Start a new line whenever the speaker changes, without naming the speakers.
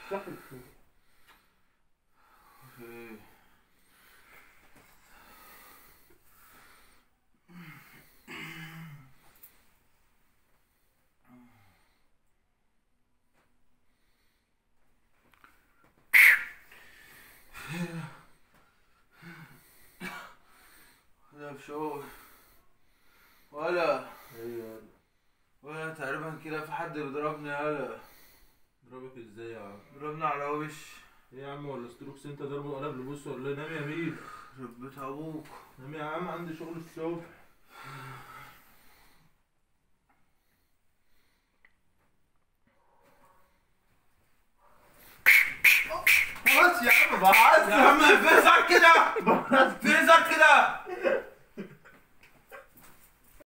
ايه لا بشوف ولا
ايوه
ولا تقريبا كده في حد بيضربني هلا
ضربك ازاي يا عم
ضربني على وش
ايه يا عم ولا ستروكس انت ضربه قلب لبوس ولا إيه؟ نام يا مين
ربيت ابوك
نام يا عم عندي شغل الصبح
خلاص يا عم بهزر
يا عم انفسك كده
بهزر